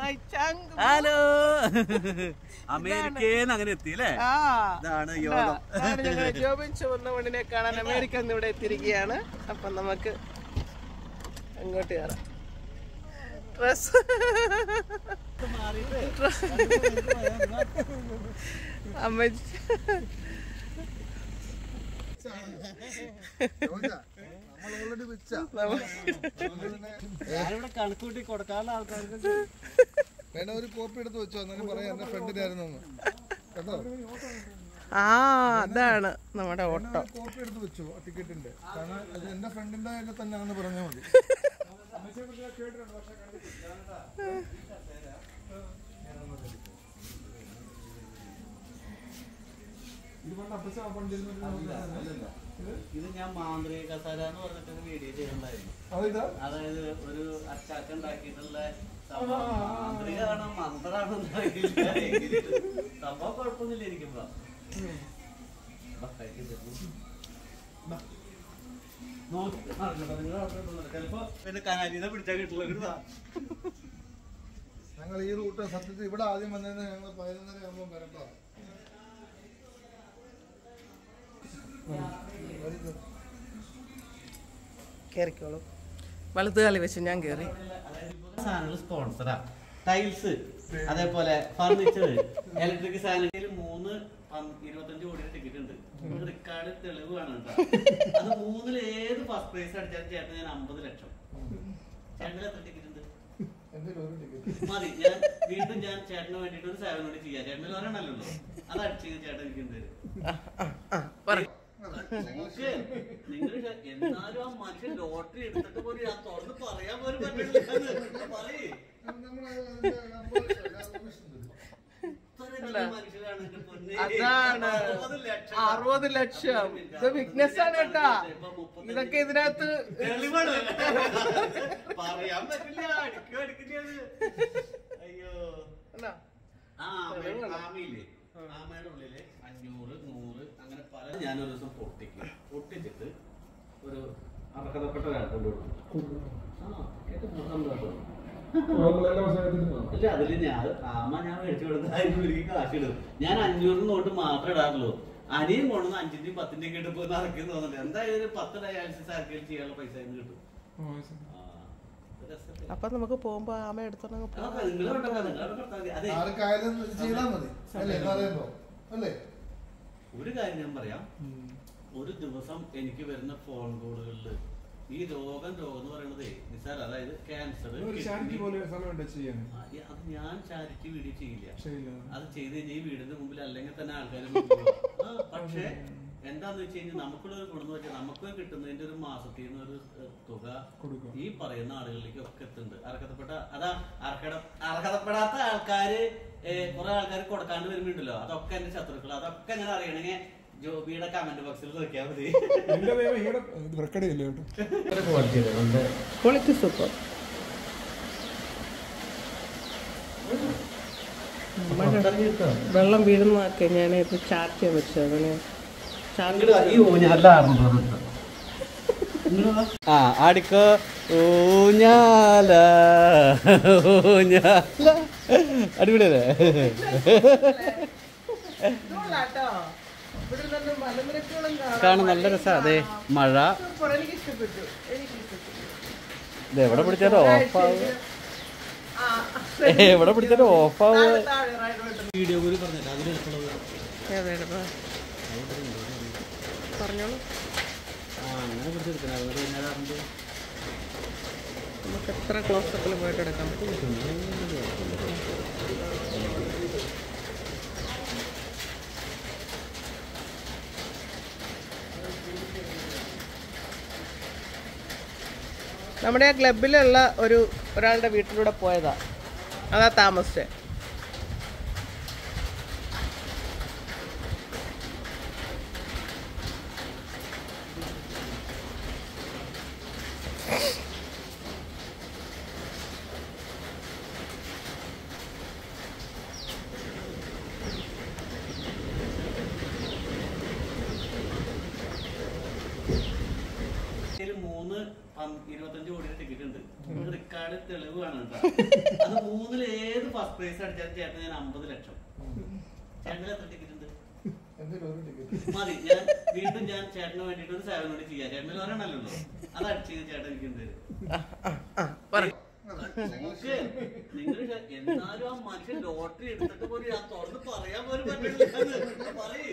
My chunk hello അമേരിക്കയിൽ അങ്ങനെ എത്തി അല്ലേ ആ ഇതാണ് യോഗം അതാണ് ഞങ്ങൾ ജോബിൻ ചുവന്ന മണ്ണിനെ കാണാൻ അമേരിക്ക നിന്ന് ഇവിടെ എത്തിയിരിക്കുകയാണ് അപ്പൊ നമുക്ക് അങ്ങോട്ട് കയറാം ഡ്രസ് അമ്മച്ചി ഞാനിവിടെ കണക്കൂട്ടി കൊടുക്കാനുള്ള ആൾക്കാർക്ക് വേണ ഒരു കോപ്പി എടുത്ത് വെച്ചോ എന്നാലും പറയാം എന്റെ ഫ്രണ്ടിനായിരുന്നു കേട്ടോ ആ അതാണ് നമ്മുടെ ഓട്ടോ കോപ്പി എടുത്ത് വെച്ചു ആ ടിക്കറ്റിന്റെ കാരണം അത് എന്റെ ഫ്രണ്ടിന്റെ ഒക്കെ തന്നെയാണെന്ന് പറഞ്ഞാൽ മതി ഇത് ഞാൻ മാന്ത്രിക കസാര എന്ന് പറഞ്ഞിട്ട് ഒരു വീഡിയോ ചെയ്തിട്ടുണ്ടായിരുന്നു അതിതാ അതായത് ഒരു അച്ചാക്ക ഉണ്ടാക്കിയിട്ടുള്ള സംഭവം മാന്ത്രികമാണോ മന്ത്രാണോ എന്ന് അറിയില്ല. എങ്കിലും സംഭവം കുഴപ്പമൊന്നുമില്ല എനിക്കിപ്പോ ബാ, കഴിക്ക് തരുന്നു. ബാ. നോക്ക് നടക്കട്ടെ, നിങ്ങള് അവിടെ ഇരുന്നോ. ചിലപ്പോ പിന്നെ കനാലിനെ പിടിച്ചാൽ കിട്ടില്ല കിട്ടുക ഞങ്ങൾ ഈ റൂട്ട് സത്യത്തിൽ ഇവിടെ ആദ്യം വന്നതിന് ഞങ്ങൾ പതിനൊന്നര ആകുമ്പോൾ വരട്ടോ കയറിക്കോളൂ വലത്തുകാലി വെച്ച് ഞാൻ കയറി സാധനങ്ങൾ സ്പോൺസറാ ടൈൽസ് അതേപോലെ ഫർണിച്ചർ ഇലക്ട്രിക് സാധനത്തിൽ മൂന്ന് പന്ത് ഇരുപത്തഞ്ച് കോടിയുടെ ടിക്കറ്റ് ഉണ്ട് റിക്കാർഡ് തെളിവ് വേണം കേട്ടോ അത് മൂന്നിൽ ഏത് ഫസ്റ്റ് പ്രൈസ് അടിച്ചാലും ചേട്ടൻ ഞാൻ അമ്പത് ലക്ഷം ചേട്ടന് എത്ര ടിക്കറ്റ് ഉണ്ട് എന്റെ ഒരു ടിക്കറ്റ് മതി ഞാൻ വീണ്ടും ഞാൻ ചേട്ടന് വേണ്ടിട്ട് ഒരു സേവനം കൂടി ചെയ്യാം ചേട്ടന് ഒരെണ്ണല്ലോ അത് അടിച്ച് ചേട്ടൻ എനിക്ക് എന്ത് നോക്ക്, നിങ്ങള് ശ- എന്നാലും ആ മനുഷ്യൻ ലോട്ടറി എടുത്തിട്ട് പോലും ഞാൻ തുറന്ന് പറയാൻ പോലും പറ്റില്ല പറയേ ഇത്രയും നല്ല മനുഷ്യരാണ് എന്റെ പൊന്നേ. അതാണ് അറുപത് ലക്ഷം. അറുപത് ലക്ഷം ഇത് വിറ്റ്നസ് ആണ് കേട്ടാ ഇപ്പൊ മുപ്പത്തഞ്ച് ഇതൊക്കെ ഇതിനകത്ത് തെളിവാണ്. പറയാൻ പറ്റില്ല അടിക്കും അടിക്കില്ല അയ്യോ എന്നാ? ആ ആമ- ആമയില്ലേ ആമയുടെ ഉള്ളില് അഞ്ഞൂറ് നൂറ് അങ്ങനെ പല ഞാനൊരു ദിവസം പൊട്ടിക്കും പൊട്ടിച്ചിട്ട് ഒരു അർഹതപ്പെട്ട ഒരാൾ കൊണ്ടുകൊടുക്കും ആ കേട്ടോ സന്തോഷം ഇല്ല അതില് ഞാൻ ആമ ഞാൻ മേടിച്ചു കൊടുത്ത എനിക്ക് കാശ് ഇടും ഞാൻ അഞ്ഞൂറിന് നോട്ട് മാത്രമേ ഇടാറുള്ളൂ അനിയും കൊണ്ടുവന്ന് അഞ്ചിന്റെയും പത്തിന്റെയും ഒക്കെ ഇടുമ്പോ നടക്കുന്നു തോന്നുന്നുണ്ട് എന്തായാലും ഒരു പത്ത് ഡയാലിസിസ് ആർക്കെങ്കിലും ചെയ്യാനുള്ള പൈസ അതിന് കിട്ടും ആ, ഇത് രസല്ലേ? അപ്പൊ നമുക്ക് പോകുമ്പോ ആമ എടുത്തോണ്ടങ്ങ് ആ, പോകാം നിങ്ങള് കൊണ്ടുവന്നാ മതി, നിങ്ങള് കൊണ്ടുവന്നാ മതി. അതെ ആർക്കായാലും ഇത് ചെയ്താൽ മതി അല്ലേ എന്ന് പറയുമ്പോ അല്ലേ ഒരു കാര്യം ഞാൻ പറയാം ഒരു ദിവസം എനിക്ക് വരുന്ന ഫോൺ കോളുകളിൽ ഈ രോഗം രോഗം എന്ന് പറയുന്നത് നിസാർ അതായത് ക്യാൻസർ ഒരു ചാരിറ്റി പോലെ സമയമുണ്ട് ചെയ്യാൻ അത് ഞാൻ ചാരിറ്റി വീഡിയോ ചെയ്യില്ല ചെയ്യില്ല. അത് ചെയ്ത് കഴിഞ്ഞാൽ ഈ വീടിന്റെ മുമ്പിൽ അല്ലെങ്കിൽ തന്നെ ആൾക്കാർ പക്ഷേ എന്താന്ന് വെച്ച് കഴിഞ്ഞാൽ നമുക്കുള്ള ഒരു ഗുണം എന്ന് വെച്ചാൽ നമുക്ക് കിട്ടുന്നതിന്റെ ഒരു മാസത്തിൽ നിന്ന് ഒരു ഏഹ്, തുക കൊടുക്കുക. ഈ പറയുന്ന ആളുകളിലേക്ക് ഒക്കെ എത്തുന്നുണ്ട് അർഹതപ്പെട്ട അതാ അർഹത അർഹതപ്പെടാത്ത ആൾക്കാര് ഏഹ്, കുറെ ആൾക്കാർ കൊടുക്കാണ്ട് വരുന്നുണ്ടല്ലോ അതൊക്കെ എന്റെ ശത്രുക്കൾ അതൊക്കെ എങ്ങനെ അറിയണമെങ്കിൽ ജോബിയുടെ കമന്റ് ബോക്സിൽ നോക്കിയാൽ മതി എന്റെ ദൈവം ഇവിടെ റെക്കോർഡ് ചെയ്യില്ല കേട്ടോ ക്വാളിറ്റി സൂപ്പർ വെള്ളം വീഴുന്നതൊക്കെ ഞാൻ ഇത് ചാർജ് ചെയ്യാൻ വെച്ചു അതിന് ആ അടിക്കോ ഊഞ്ഞാല ഊഞ്ഞാല അടിപൊളിയല്ലേ കാണാൻ നല്ല രസാ അതെ മഴ എനിക്ക് ഇഷ്ടപ്പെട്ടു എനിക്ക് ഇഷ്ടപ്പെട്ടു ഇത് എവിടെ പിടിച്ചാലും ഓഫാവ് എവിടെ പിടിച്ചാലും ഓഫാവ് വീഡിയോ കൂടി പറഞ്ഞില്ല അതിലെടുക്കുന്നത് പറഞ്ഞോളൂ ആ അങ്ങനെ പിടിച്ചെടുക്കണം അതുകൊണ്ട് പിന്നെ അതാറുണ്ട് നമുക്ക് എത്ര ക്ലോസപ്പിൽ പോയിട്ട് എടുക്കാം നമ്മുടെ ആ ക്ലബിലുള്ള ഒരു ഒരാളുടെ വീട്ടിലൂടെ പോയതാ അതാ താമസിച്ചേ ഇതില് മൂന്ന് പന്ത് ഇരുപത്തഞ്ച് കോടിയുടെ ടിക്കറ്റ് ഉണ്ട് റിക്കാർഡ് തെളിവ് വേണം കേട്ടോ അത് മൂന്നിൽ ഏത് ഫസ്റ്റ് പ്രൈസ് അടിച്ചാൽ ചേട്ടന് ഞാൻ അമ്പത് ലക്ഷം ചേട്ടന് എത്ര ടിക്കറ്റ് ഉണ്ട് എന്തെങ്കിലും ഒരു ടിക്കറ്റ് മതി ഞാൻ വീണ്ടും ഞാൻ ചേട്ടന് വേണ്ടിട്ട് ഒരു സേവനം കൂടി ചെയ്യാം ചേട്ടന് ഒരെണ്ണല്ലോ അത് അടിച്ച് ചേട്ടൻ എനിക്ക് എന്ത് തരും നോക്ക്, നിങ്ങൾ എന്നാലും ആ മനുഷ്യൻ ലോട്ടറി എടുത്തിട്ട് പോലും ഞാൻ തുറന്ന് പറയാൻ പോലും പറ്റില്ല പറയേ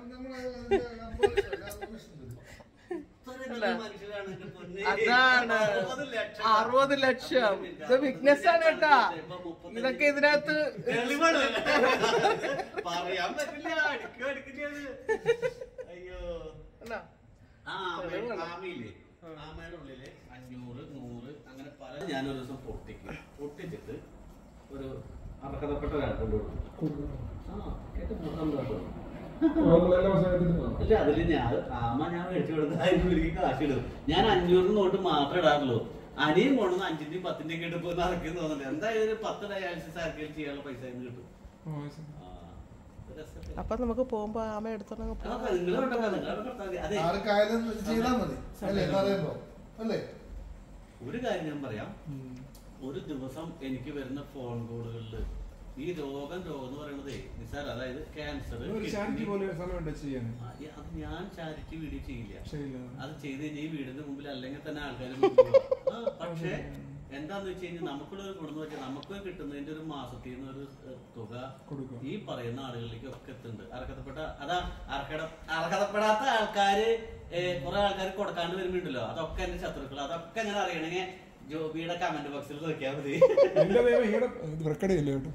മനുഷ്യരാണ് എന്റെ പൊന്നേ. അതാണ് അറുപത് ലക്ഷം. അറുപത് ലക്ഷം ഇത് വിറ്റ്നസ് ആണ് കേട്ടാ ഇതൊക്കെ ഇതിനകത്ത് തെളിവാണ്. പറയാൻ പറ്റില്ല അടിക്കോ അടിക്കില്ല അയ്യോ അല്ല, ആ ആമ- ആമയില്ലേ ആമയുടെ ഉള്ളില് അഞ്ഞൂറ് നൂറ് അങ്ങനെ പല ഞാനൊരു ദിവസം പൊട്ടിക്കും പൊട്ടിച്ചിട്ട് ഒരു അർഹതപ്പെട്ട ഒരാൾ കൊണ്ടുകൊടുക്കും ആ കേട്ട് മൂന്നാം ദിവസം നമ്മളെല്ലാം അവസാനത്തിന് ഇല്ല അതില് ഞാൻ ആമ ഞാൻ മേടിച്ചു കൊടുത്ത അതിനുള്ളിലേക്ക് കാശ് ഇടും ഞാൻ അഞ്ഞൂറിന് നോട്ട് മാത്രമേ ഇടാറുള്ളൂ അനിയും കൊണ്ടുവന്ന് അഞ്ചിന്റെയും പത്തിന്റെയും ഒക്കെ ഇട്ട് നടക്കുന്നു തോന്നുന്നില്ല എന്തായാലും ഒരു പത്ത് ഡയാലിസിസ് ആർക്കെങ്കിലും ചെയ്യാനുള്ള പൈസ ഇന്ന് കിട്ടും ആ, ഇത് രസല്ലേ? അപ്പൊ നമുക്ക് പോകുമ്പോ ആമ എടുത്തോണ്ട് അതൊക്കെ നിങ്ങള് കൊണ്ടുവന്നാ മതി, നിങ്ങള് കൊണ്ടുവന്നാ മതി. അതെ ആർക്കായാലും ഇത് ചെയ്താൽ മതി അല്ലേ എന്നറിയുമ്പോ അല്ലേ ഒരു കാര്യം ഞാൻ പറയാം ഒരു ദിവസം എനിക്ക് വരുന്ന ഫോൺ കോളുകളിൽ ഈ രോഗം രോഗം എന്ന് പറയുന്നത് നിസാർ അതായത് ക്യാൻസർ ഒരു ചാരിറ്റി പോലെ സമയമുണ്ട് ചെയ്യാൻ അത് ഞാൻ ചാരിറ്റി വീഡിയോ ചെയ്യില്ല ശരിയില്ല അത് ചെയ്ത് കഴിഞ്ഞാൽ ഈ വീടിന്റെ മുമ്പിൽ അല്ലെങ്കിൽ തന്നെ ആൾക്കാർ പക്ഷേ എന്താന്ന് വെച്ച് കഴിഞ്ഞാൽ നമുക്കുള്ള ഒരു ഗുണം എന്ന് വെച്ചാൽ നമുക്ക് കിട്ടുന്നതിന്റെ ഒരു മാസത്തിൽ നിന്ന് ഒരു ഏഹ്, തുക കൊടുക്കും. ഈ പറയുന്ന ആളുകളിലേക്ക് ഒക്കെ എത്തുന്നുണ്ട് അർഹതപ്പെട്ട അതാ അർഹത അർഹതപ്പെടാത്ത ആൾക്കാര് ഏഹ്, കുറെ ആൾക്കാർ കൊടുക്കാണ്ട് വരുമ്പോണ്ടല്ലോ അതൊക്കെ എന്റെ ശത്രുക്കൾ അതൊക്കെ ഞാൻ അറിയണമെങ്കിൽ ജോബിയുടെ കമന്റ് ബോക്സിൽ നോക്കിയാൽ മതി എന്റെ ദൈവം ഇവിടെ ഇത് റെക്കർഡിയല്ലേ കേട്ടോ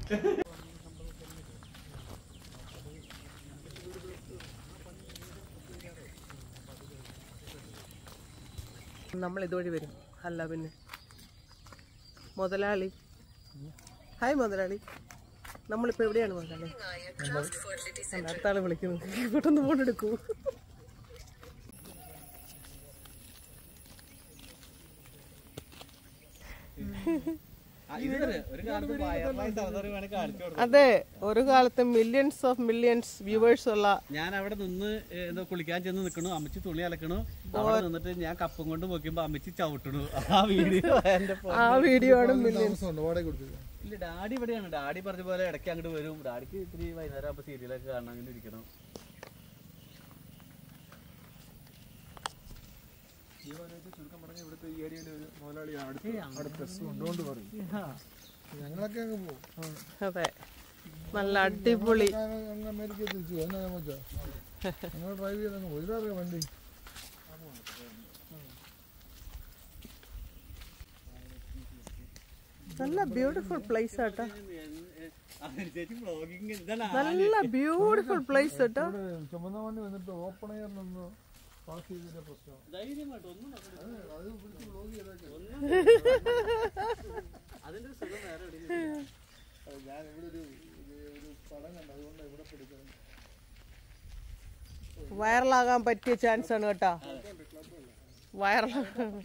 നമ്മൾ ഇതുവഴി വരും അല്ല പിന്നെ മുതലാളി ഹായ് മുതലാളി നമ്മളിപ്പോ എവിടെയാണ് മുതലാളി അല്ല, അടുത്ത ആള് വിളിക്കുന്നു പെട്ടെന്ന് ഫോൺ എടുക്കൂ ഒരു കാലത്ത് വയറിലായി തലതറി വേണേ കാണിച്ചു അതെ ഒരു കാലത്ത് മില്യൺസ് ഓഫ് മില്യൺസ് വ്യൂവേഴ്സ് ഉള്ള ഞാൻ അവിടെ നിന്ന് ഏഹ്, എന്തോ കുളിക്കാൻ ചെന്ന് നിൽക്കണു അമ്മച്ചി തുണി അലക്കണു അവിടെ നിന്നിട്ട് ഞാൻ കപ്പും കൊണ്ട് നോക്കിയപ്പോ അമ്മച്ചി ചവിട്ടണു ആ വീഡിയോ എന്റെ phone ആ വീഡിയോ ആണ് മില്യൺ താമസമുണ്ട് വാടക കൊടുത്തില്ല ഇല്ല ഡാഡി ഇവിടെയാണ് ഡാഡി പറഞ്ഞ പോലെ ഇടയ്ക്ക് അങ്ങോട്ട് വരും ഡാഡിക്ക് ഇത്തിരി വൈകുന്നേരം ആകുമ്പോൾ സീരിയലൊക്കെ കാണാൻ അങ്ങനെ ഇരിക്കണം ചുരുക്കം പറഞ്ഞ ഇവിടുത്തെ ഈ ഏരിയയിലെ ഒരു മുതലാളി അടുത്ത് അടുത്ത കൊണ്ടുകൊണ്ട് പറയും ഞങ്ങളൊക്കെ അങ്ങ് പോകും അതെ നല്ല അടിപൊളി അങ്ങ് അമേരിക്ക തിരിച്ചു എന്നാ ഞാൻ വെച്ചാ ഞങ്ങൾ ഡ്രൈവ് ചെയ്തങ്ങ് ഒഴിലറിയാം വണ്ടി നല്ല ബ്യൂട്ടിഫുൾ പ്ലേസ് ആട്ടോ ചേച്ചി വ്ളോഗിങ് ഇതാണ് നല്ല ബ്യൂട്ടിഫുൾ പ്ലേസ് കേട്ടോ ഇവിടെ ചുമന്ന വണ്ടി വന്നിട്ട് ഓപ്പൺ എയറിലൊന്ന് പാസ് ചെയ്തതിന്റെ പ്രശ്നം ധൈര്യമായിട്ട് ഒന്നും നോക്കണ്ട. അത് പിടിച്ച് ബ്ലോഗ് ചെയ്തേക്കാം അതിന്റെ ഒരു സുഖം വേറെ എവിടെയും ഞാൻ ഇവിടെ ഒരു ഒരു- ഒരു പടം കണ്ടു അതുകൊണ്ട് ഇവിടെ പിടിക്കുന്നത് വൈറലാകാൻ പറ്റിയ ചാൻസ് ആണ് കേട്ടോ വൈറൽ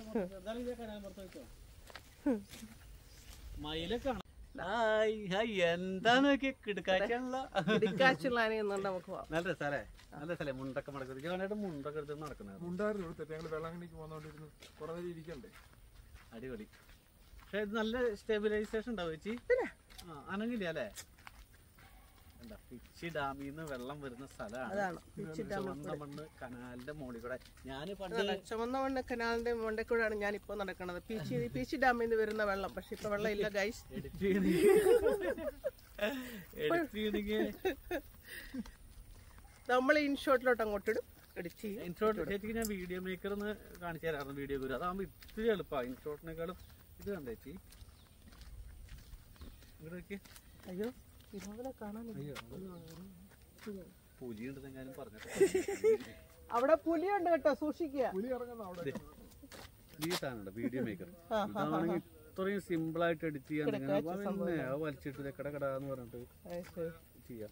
മയിലൊക്കെ കാണാം ഹായ് ഹായ് എന്താ നോക്കി കിടക്കാഴ്ചയാണല്ലോ ഇടിക്കാച്ചുള്ളാനെന്നുണ്ട് നമുക്ക് പോവാം നല്ല രസാലേ നല്ല രസല്ലേ മുണ്ടൊക്കെ മടക്കുന്നത് കാണാനായിട്ട് മുണ്ടൊക്കെ എടുത്ത് നടക്കുന്നത് ഉണ്ടായിരുന്നു ഇവിടുത്തെ ഞങ്ങൾ വെള്ളാങ്കണ്ണിക്ക് പോകുന്നോണ്ടിരുന്നു കുറെ നേരം ഇരിക്കണ്ടേ അടിപൊളി പക്ഷെ ഇത് നല്ല സ്റ്റെബിലൈസേഷൻ ഉണ്ടാവും ചേച്ചി ആ അനങ്ങില്ല അല്ലേ എന്താ പിച്ചി ഡാമിൽ നിന്ന് വെള്ളം വരുന്ന സ്ഥലമാണ് അതാണ് പിച്ചി ഡാം ചുവന്ന മണ്ണ് കനാലിന്റെ മുകളിൽ കൂടെ ഞാൻ പണ്ട് അതല്ല ചുവന്ന മണ്ണ് കനാലിന്റെ മണ്ടക്കൂടാണ് ഞാൻ ഇപ്പൊ നടക്കുന്നത് പീച്ചി പീച്ചി ഡാമിൽ നിന്ന് വരുന്ന വെള്ളം പക്ഷെ ഇപ്പൊ വെള്ളം ഇല്ല ഗൈസ് എഡിറ്റ് ചെയ്യണമെങ്കിൽ എഡിറ്റ് ചെയ്യണമെങ്കിൽ നമ്മൾ ഇൻഷോട്ടിലോട്ട് അങ്ങോട്ട് ഇടും എഡിറ്റ് ചെയ്യും ഇൻഷോട്ട് ചേച്ചിക്ക് ഞാൻ വീഡിയോ മേക്കർ എന്ന് കാണിച്ചു തരാറുണ്ട് വീഡിയോ ഗുരു അതാകുമ്പോൾ ഇത്തിരി എളുപ്പമാണ് ഇൻഷോട്ടിനേക്കാളും ഇത് കണ്ടേ ചേച്ചി ഇങ്ങോട്ട് നോക്കി അയ്യോ ഇതുപോലെ കാണാൻ പൂജ ഉണ്ടെന്നെങ്ങാനും പറഞ്ഞിട്ട് അവിടെ പുലിയുണ്ട് കേട്ടോ സൂക്ഷിക്കുക പുലി ഇറങ്ങുന്ന അവിടെ ഈ സാധനം വീഡിയോ മേക്കർ ഇതാണെങ്കിൽ ഇത്രയും സിമ്പിൾ ആയിട്ട് എഡിറ്റ് ചെയ്യാൻ ഇങ്ങനെ പിന്നെ അത് വലിച്ചിട്ട് കട കട എന്ന് പറഞ്ഞിട്ട് അത് ശരി. ചെയ്യാം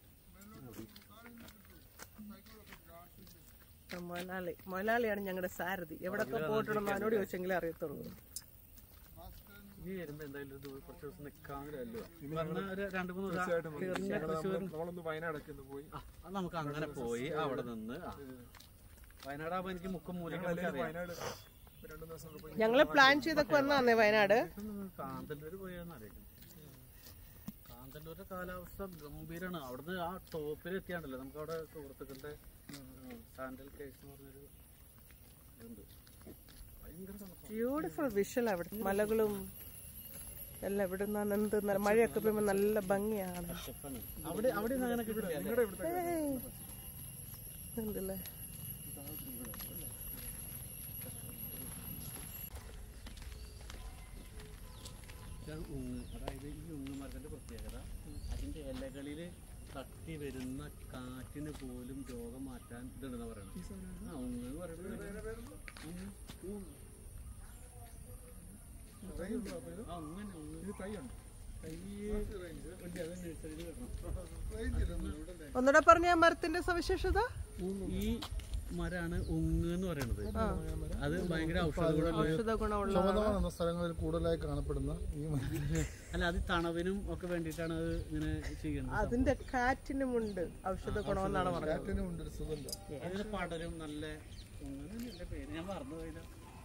മൊലാളി മൊലാളിയാണ് ഞങ്ങളുടെ സാരഥി എവിടൊക്കെ പോയിട്ടുണ്ടെന്ന് അവനോട് ചോദിച്ചെങ്കിലേ അറിയത്തുള്ളൂ ഇനി വരുമ്പോ എന്തായാലും ഇത് കുറച്ച് ദിവസം നിൽക്കാമല്ലോ പറഞ്ഞ ഒരു രണ്ട് മൂന്ന് ദിവസം തീർച്ചയായിട്ടും തീർന്ന ഞങ്ങള് തൃശ്ശൂർ നമ്മള് നമ്മളൊന്ന് വയനാടൊക്കെ ഒന്ന് പോയി ആ, അത് നമുക്ക് അങ്ങനെ പോയി അവിടെ നിന്ന് ആ. വയനാടാകുമ്പോ എനിക്ക് മുക്കും മൂലൊക്കെ അല്ലെങ്കിൽ അറിയാം വയനാട് രണ്ടു ദിവസം കൂടെ പോയി ഞങ്ങള് പ്ലാൻ ചെയ്തൊക്കെ വന്നേ വയനാട് കാന്തല്ലൂര് പോയെന്ന് അറിയിക്കും കാന്തല്ലൂരിന്റെ കാലാവസ്ഥ ഗംഭീരാണ് അവിടുന്ന് ആ ടോപ്പിൽ എത്തിയാണ്ടല്ലോ നമുക്ക് അവിടെ സുഹൃത്തുക്കളുടെ സാൻഡൽ കേസ് എന്ന് പറഞ്ഞൊരു ഇതുണ്ട് ഭയങ്കര തണുപ്പാണ് ബ്യൂട്ടിഫുൾ വിഷ്വൽ അവിടെ മലകളും എല്ലാം ഇവിടെ നിന്നാണ് എന്ത് നല്ല മഴയൊക്കെ പെയ്യുമ്പോൾ നല്ല ഭംഗിയാണ് സ്റ്റെപ്പാണ്. അവിടെ അവിടെ നിന്ന് അങ്ങനെ കിട്ടില്ല ഉണ്ടല്ലേ ഇതാണ് ഉങ്ങ് അതായത് ഈ ഉങ്ങ് മരത്തിന്റെ പ്രത്യേകത അതിന്റെ ഇലകളിൽ തട്ടി വരുന്ന കാറ്റിന് പോലും രോഗം മാറ്റാൻ ഇതുണ്ടെന്ന് പറയണം ആ ഉങ്ങ് എന്ന് പറയുന്നത് ഉങ്ങ്. ആ ഉങ്ങനെ ഉങ്ങ് ഇത് തൈയുണ്ട് തൈ ഉണ്ട് അത് നഴ്സറിയിൽ വരണം ഒന്നുകൂടെ പറഞ്ഞ ആ മരത്തിന്റെ സവിശേഷത ഈ മരാണ് ഉങ്ങ് എന്ന് പറയുന്നത് അത് ഭയങ്കര ഔഷധ ഗുണമുള്ള ഔഷധ ഗുണമുള്ള ശോഭനമാണ് എന്ന സ്ഥലങ്ങളിൽ കൂടുതലായി കാണപ്പെടുന്ന ഈ മരം. അല്ല അത് തണവിനും ഒക്കെ വേണ്ടിയിട്ടാണ് അത് ഇങ്ങനെ ചെയ്യുന്നത് അതിന്റെ കാറ്റിനുമുണ്ട് ഔഷധ ഗുണമെന്നാണ് പറഞ്ഞത് കാറ്റിനും ഉണ്ട് ഒരു സുഗന്ധം അതിന് പടരും നല്ല ഉങ്ങ് എന്റെ പേര് ഞാൻ മറന്നുപോയില്ല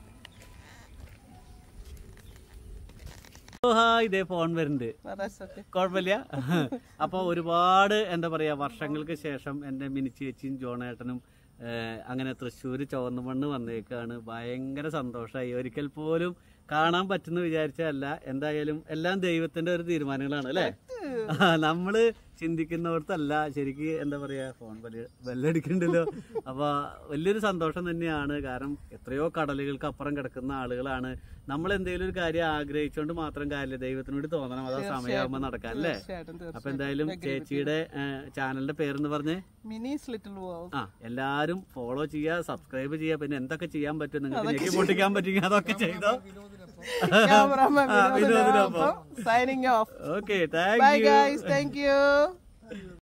ഓ ഹായ് ഇതേ ഫോൺ വരുന്നുണ്ട് അതാ സത്യം കുഴപ്പമില്ല അപ്പോൾ ഒരുപാട് എന്താ പറയാ വർഷങ്ങൾക്ക് ശേഷം എൻ്റെ മിനി ചേച്ചിയും ജോണേട്ടനും ഏഹ്, അങ്ങനെ തൃശ്ശൂർ ചുവന്ന മണ്ണ് വന്നേക്കാണ് ഭയങ്കര സന്തോഷമായി ഒരിക്കൽ പോലും കാണാൻ പറ്റുന്ന വിചാരിച്ചതല്ല എന്തായാലും എല്ലാം ദൈവത്തിന്റെ ഒരു തീരുമാനങ്ങളാണ് അല്ലേ ആ, നമ്മള് ചിന്തിക്കുന്നിടത്തല്ല ശരിക്ക് എന്താ പറയാ ഫോൺ ബെല്ല് ബെല്ലടിക്കണ്ടല്ലോ അപ്പൊ വലിയൊരു സന്തോഷം തന്നെയാണ് കാരണം എത്രയോ കടലുകൾക്ക് അപ്പുറം കിടക്കുന്ന ആളുകളാണ് നമ്മൾ എന്തെങ്കിലും ഒരു കാര്യം ആഗ്രഹിച്ചുകൊണ്ട് മാത്രം കാര്യമില്ല ദൈവത്തിനോട് തോന്നണം അതാ സമയമാകുമ്പോൾ നടക്കാം അല്ലേ തീർച്ചയായിട്ടും അപ്പൊ തീർച്ചയായിട്ടും എന്തായാലും ചേച്ചിയുടെ ചാനലിന്റെ പേരെന്ന് പറഞ്ഞ് മിനീസ് ലിറ്റിൽ വേൾഡ് ആ എല്ലാരും ഫോളോ ചെയ്യുക സബ്സ്ക്രൈബ് ചെയ്യുക പിന്നെ എന്തൊക്കെ ചെയ്യാൻ പറ്റും നിങ്ങൾക്ക് ഞെക്കി പൊട്ടിക്കാൻ പറ്റുമെങ്കിൽ അതൊക്കെ ചെയ്തോ ക്യാമറമാൻ ആ, വിനോദിനൊപ്പം. Signing off okay thank bye you guys thank U